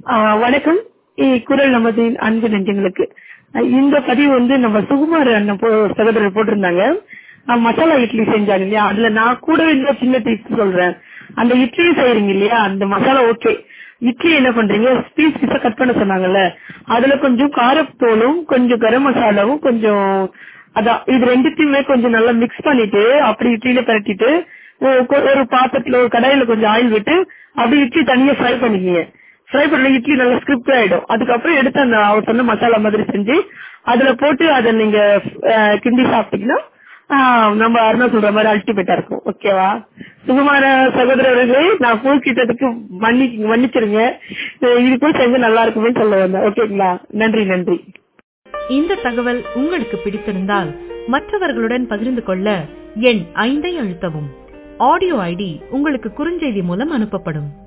ஆஹ் வணக்கம் இ- குரல் நமது அன்பு நெஞ்சங்களுக்கு அஹ் இந்த பதிவு வந்து நம்ம சுகுமார் அண்ணன் போ- சகோதரர் போட்டிருந்தாங்க அஹ் மசாலா இட்லி செஞ்சாங்க இல்லையா அதுல நான் கூட இன்னும் சின்ன டிப்ஸ் சொல்றேன் அந்த இட்லி செய்யறீங்க இல்லையா அந்த மசாலா ஓகே இட்லி என்ன பண்றீங்க பீஸ் பீஸா கட் பண்ண சொன்னாங்கல்ல அதுல கொஞ்சம் காரத்தூளும் கொஞ்சம் கரம் மசாலாவும் கொஞ்சம் அதான் இது ரெண்டுத்தையுமே கொஞ்சம் நல்லா மிக்ஸ் பண்ணிட்டு அப்படி இட்லியில பரட்டிட்டு ஒ- கொ- ஒரு பாத்திரத்துல ஒரு கடாயில கொஞ்சம் ஆயில் விட்டு அப்படி இட்லி தனியா ஃப்ரை பண்ணிக்கீங்க ஃப்ரை பண்ண இட்லி நல்லா ஸ்கிரிப்ட் ஆயிடும் அதுக்கப்புறம் எடுத்து அந்த அவர் சொன்ன மசாலா மாதிரி செஞ்சு அதுல போட்டு அதை நீங்க அஹ், கிண்டி சாப்பிட்டீங்கன்னா ஆஹ், நம்ம அருணா சொல்ற மாதிரி அல்டிமேட்டா இருக்கும் ஓகேவா சுகுமார சகோதரர்களே நான் பூக்கிட்டதுக்கு மன்னி மன்னிச்சிருங்க அஹ், இது போய் செஞ்சு நல்லா இருக்குமே சொல்ல வந்தேன் ஓகேங்களா நன்றி நன்றி இந்த தகவல் உங்களுக்கு பிடித்திருந்தால் மற்றவர்களுடன் பகிர்ந்து கொள்ள எண் ஐந்தை அழுத்தவும் ஆடியோ ஐடி உங்களுக்கு குறுஞ்செய்தி மூலம் அனுப்பப்படும்